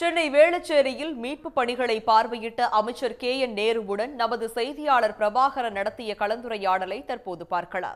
சென்னை வேளச்சேரியில் மீட்பு பணிகளை பார்வையிட்ட அமைச்சர் கே என் நேருவுடன் நமது செய்தியாளர் பிரபாகரன் நடத்திய கலந்துரையாடலை தற்போது பார்க்கலாம்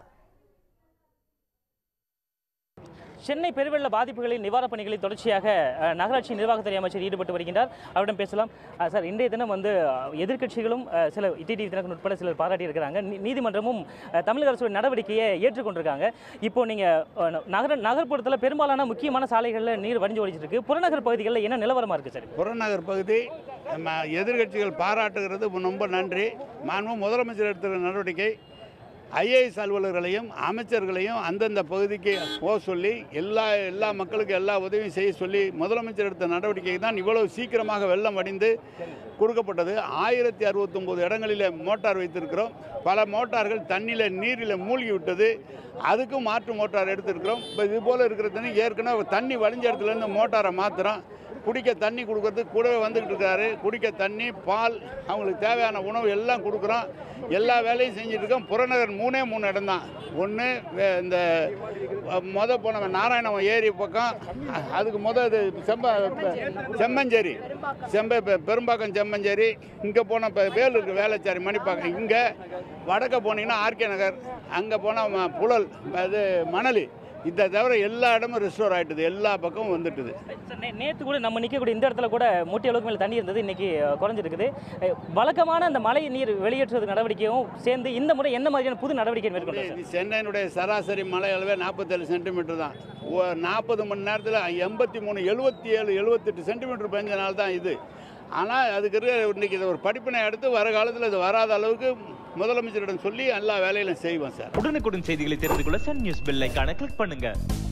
சென்னை பெருவெள்ள பாதிப்புகளின் நிவாரணப் பணிகளில் தொடர்ச்சியாக அஹ், நகராட்சி நிர்வாகத்துறை அமைச்சர் ஈடுபட்டு வருகின்றார் அவரிடம் பேசலாம் அஹ், சார் இன்றைய தினம் வந்து அஹ், எதிர்க்கட்சிகளும் அஹ், சில டிடிவி தினகரன் உட்பட சிலர் பாராட்டி இருக்கிறாங்க நீ- நீதிமன்றமும் அஹ், தமிழக அரசு நடவடிக்கையை ஏற்றுக்கொண்டிருக்காங்க இப்போ நீங்கள் நகர நகர்ப்புறத்தில் பெரும்பாலான முக்கியமான சாலைகளில் நீர் வடிஞ்சு ஓடிச்சிட்டு இருக்கு புறநகர் பகுதிகளில் என்ன நிலவரமாக இருக்குது சார் புறநகர் பகுதி நம்ம எதிர்கட்சிகள் பாராட்டுகிறது ரொம்ப நன்றி மாண்பு முதலமைச்சர் எடுத்துள்ள நடவடிக்கை ஐஏஎஸ் அலுவலர்களையும் அமைச்சர்களையும் அந்தந்த பகுதிக்கு போக சொல்லி எல்லா எல்லா மக்களுக்கும் எல்லா உதவியும் செய்ய சொல்லி முதலமைச்சர் எடுத்த நடவடிக்கை தான் இவ்வளவு சீக்கிரமாக வெள்ளம் வடிந்து கொடுக்கப்பட்டது ஆயிரத்தி அறுபத்தொம்போது இடங்களில் மோட்டார் வைத்திருக்கிறோம் பல மோட்டார்கள் தண்ணியில் நீரில் மூழ்கி விட்டது அதுக்கும் மாற்று மோட்டார் எடுத்திருக்கிறோம் இப்போ இது போல் இருக்கிற தண்ணி ஏற்கனவே தண்ணி வடிஞ்ச இடத்துலேருந்து மோட்டாரை மாற்றுறோம் குடிக்க தண்ணி கொடுக்கறதுக்கு கூடவே வந்துக்கிட்டு இருக்காரு குடிக்க தண்ணி பால் அவங்களுக்கு தேவையான உணவு எல்லாம் கொடுக்குறோம் எல்லா வேலையும் செஞ்சுட்டு இருக்கோம் புறநகர் மூணே மூணு இடம் தான் ஒன்று இந்த அஹ், மொத போன நாராயணம் ஏரி பக்கம் அஹ், அதுக்கு முத இது செம்ப பெ- செம்மஞ்சேரி செம்ப பெ- பெரும்பாக்கம் செம்மஞ்சேரி இங்கே போன இப்போ வேலூருக்கு வேலைச்சாரி மணிப்பாக்கம் இங்கே வடக்க போனீங்கன்னா ஆர்கே நகர் அங்கே போனால் புழல் இது மணலி இதை தவிர எல்லா இடமும் ரெஸ்டோர் ஆகிட்டுது எல்லா பக்கமும் வந்துட்டுது சார், நே- நேத்து கூட நம்ம நிற்கக்கூடிய இந்த இடத்துல கூட முட்டி அளவுக்கு மேலே தண்ணி இருந்தது இன்னைக்கு அஹ், குறைஞ்சிருக்குது அஹ், வழக்கமான அந்த மழை நீர் வெளியேற்றுவது நடவடிக்கையும் சேர்ந்து இந்த முறை என்ன மாதிரியான புது நடவடிக்கை மேற்கொண்டோம் சார் இது சென்னையினுடைய சராசரி மழை அளவே நாற்பத்தேழு சென்டிமீட்டர் தான் நாற்பது மணி நேரத்தில் எண்பத்தி மூணு எழுபத்தி ஏழு எழுபத்தெட்டு சென்டிமீட்டர் பெஞ்சனால தான் இது ஆனால் அதுக்கு இருக்க இன்னைக்கு இதை ஒரு படிப்பினை எடுத்து வர காலத்தில் இது வராத அளவுக்கு முதலமைச்சரிடம் சொல்லி எல்லா வேலையிலும் செய்வோம் சார் உடனுக்குடன் செய்திகளை தெரிந்து கொள்ள சன் நியூஸ் பெல் ஐகானை கிளிக் பண்ணுங்க